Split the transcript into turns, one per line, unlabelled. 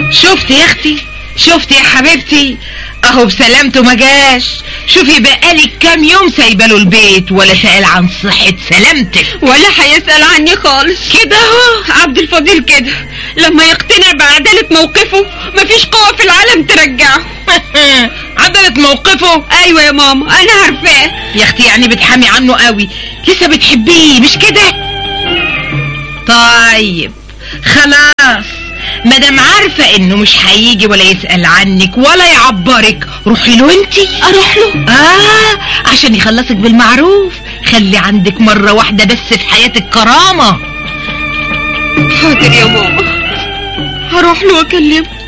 شفت يا اختي شفت يا حبيبتي اهو بسلامته ما جاش شوفي بقالك كام يوم سايبه له البيت ولا سأل عن صحة سلامتك
ولا هيسأل عني خالص
كده اهو
عبد الفضيل كده لما يقتنع بعدالة موقفه مفيش قوة في العالم ترجعه
عدلت موقفه
ايوه يا ماما انا عارفاه
يا اختي يعني بتحامي عنه قوي لسه بتحبيه مش كده طيب خلاص مادام عارفة انه مش هيجي ولا يسأل عنك ولا يعبرك روحي له انتي
اروح له
اه عشان يخلصك بالمعروف خلي عندك مرة واحدة بس في حياتك كرامة
حاضر يا ماما هروح له واكلمه